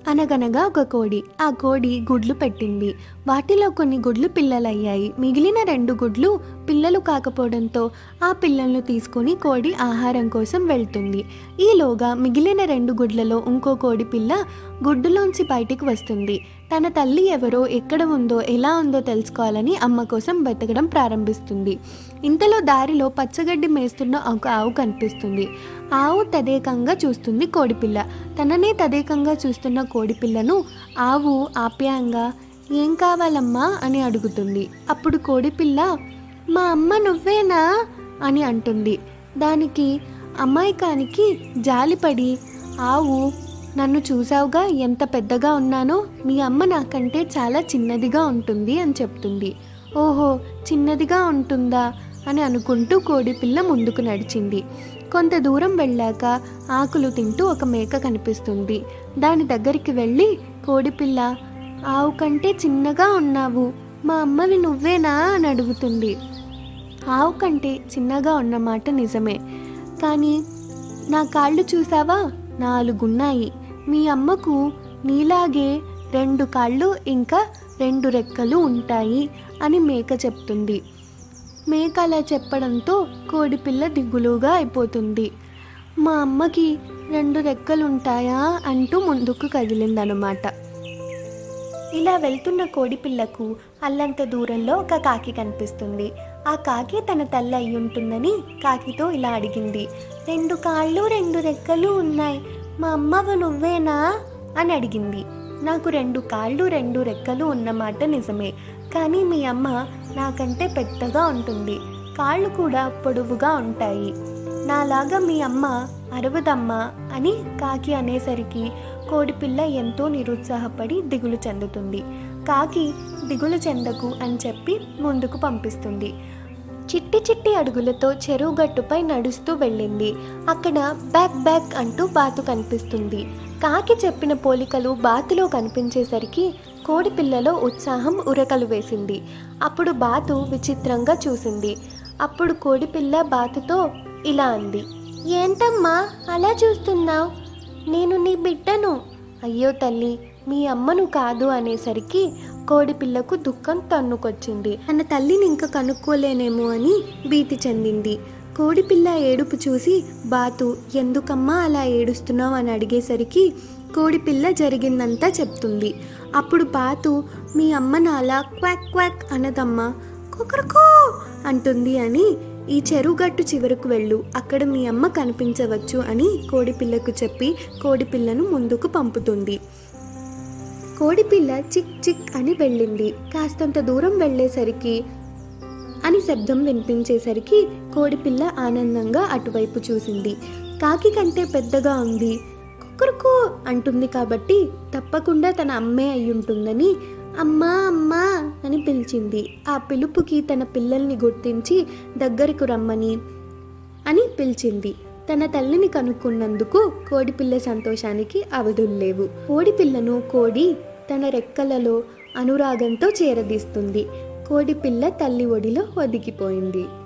అనగనగా ఒక కోడి ఆ కోడి గుడ్లు పెట్టింది వాటిలో కొన్ని గుడ్లు పిల్లలయ్యాయి మిగిలిన రెండు గుడ్లు పిల్లలు కాకపోవడంతో ఆ పిల్లలను తీసుకొని కోడి ఆహారం కోసం వెళ్తుంది ఈలోగా మిగిలిన రెండు గుడ్లలో ఇంకో కోడి పిల్ల గుడ్డులోంచి బయటికి వస్తుంది తన తల్లి ఎవరో ఎక్కడ ఉందో ఎలా ఉందో తెలుసుకోవాలని అమ్మ కోసం వెతకడం ప్రారంభిస్తుంది ఇంతలో దారిలో పచ్చగడ్డి మేస్తున్న ఒక ఆవు కనిపిస్తుంది ఆవు తదేకంగా చూస్తుంది కోడిపిల్ల తననే తదేకంగా చూస్తున్న కోడిపిల్లను ఆవు ఆప్యాయంగా ఏం కావాలమ్మా అని అడుగుతుంది అప్పుడు కోడిపిల్ల మా అమ్మ నువ్వేనా అని అంటుంది దానికి అమాయకానికి జాలిపడి ఆవు నన్ను చూసావుగా ఎంత పెద్దగా ఉన్నానో మీ అమ్మ నాకంటే చాలా చిన్నదిగా ఉంటుంది అని చెప్తుంది ఓహో చిన్నదిగా ఉంటుందా అని అనుకుంటూ కోడిపిల్ల ముందుకు నడిచింది కొంత దూరం వెళ్ళాక ఆకులు తింటూ ఒక మేక కనిపిస్తుంది దాని దగ్గరికి వెళ్ళి కోడిపిల్ల ఆవు కంటే చిన్నగా ఉన్నావు మా అమ్మవి నువ్వేనా అని అడుగుతుంది ఆవు కంటే చిన్నగా ఉన్నమాట నిజమే కానీ నా కాళ్ళు చూసావా నాలుగున్నాయి మీ అమ్మకు నీలాగే రెండు కాళ్ళు ఇంకా రెండు రెక్కలు ఉంటాయి అని మేక చెప్తుంది మేక అలా చెప్పడంతో కోడిపిల్ల దిగులుగా అయిపోతుంది మా అమ్మకి రెండు రెక్కలు ఉంటాయా అంటూ ముందుకు కదిలిందనమాట ఇలా వెళ్తున్న కోడిపిల్లకు అల్లంత దూరంలో ఒక కాకి కనిపిస్తుంది ఆ కాకి తన తల్లి అయి ఉంటుందని కాకితో ఇలా అడిగింది రెండు కాళ్ళు రెండు రెక్కలు ఉన్నాయి మా అమ్మవ నువ్వేనా అని అడిగింది నాకు రెండు కాళ్ళు రెండు రెక్కలు ఉన్నమాట నిజమే కానీ మీ అమ్మ నాకంటే పెద్దగా ఉంటుంది కాళ్ళు కూడా పొడవుగా ఉంటాయి నాలాగా మీ అమ్మ అరవదమ్మా అని కాకి అనేసరికి కోడిపిల్ల ఎంతో నిరుత్సాహపడి దిగులు చెందుతుంది కాకి దిగులు చెందకు అని చెప్పి ముందుకు పంపిస్తుంది చిట్టి చిట్టి అడుగులతో చెరువు గట్టుపై నడుస్తూ వెళ్ళింది అక్కడ బ్యాక్ బ్యాక్ అంటూ బాతు కనిపిస్తుంది కాకి చెప్పిన పోలికలు బాతులో కనిపించేసరికి కోడి పిల్లలో ఉత్సాహం ఉరకలు వేసింది అప్పుడు బాతు విచిత్రంగా చూసింది అప్పుడు కోడిపిల్ల బాతుతో ఇలా అంది ఏంటమ్మా అలా చూస్తున్నావు నేను నీ బిడ్డను అయ్యో తల్లి మీ అమ్మను కాదు అనేసరికి కోడిపిల్లకు దుఃఖం తన్నుకొచ్చింది తన తల్లిని ఇంకా కనుక్కోలేనేమో అని భీతి చెందింది కోడిపిల్ల ఏడుపు చూసి బాతు ఎందుకమ్మా అలా ఏడుస్తున్నావు అని అడిగేసరికి కోడిపిల్ల జరిగిందంతా చెప్తుంది అప్పుడు బాతు మీ అమ్మ నాలా క్వాక్ క్వాక్ అనదమ్మా కుకరకో అంటుంది అని ఈ చెరువుగట్టు చివరకు వెళ్ళు అక్కడ మీ అమ్మ కనిపించవచ్చు అని కోడిపిల్లకు చెప్పి కోడిపిల్లను ముందుకు పంపుతుంది కోడిపిల్ల చిక్ చిక్ అని వెళ్ళింది కాస్తంత దూరం వెళ్ళేసరికి అని శబ్దం వినిపించేసరికి కోడిపిల్ల ఆనందంగా అటువైపు చూసింది కాకి కంటే పెద్దగా ఉంది కుక్కరుకు అంటుంది కాబట్టి తప్పకుండా తన అమ్మే అయి ఉంటుందని అమ్మా అమ్మా అని పిలిచింది ఆ పిలుపుకి తన పిల్లల్ని గుర్తించి దగ్గరకు రమ్మని అని పిలిచింది తన తల్లిని కనుక్కున్నందుకు కోడిపిల్ల సంతోషానికి అవధులు లేవు కోడిపిల్లను కోడి తన రెక్కలలో అనురాగంతో చేరదీస్తుంది కోడిపిల్ల తల్లి ఒడిలో ఒదిగిపోయింది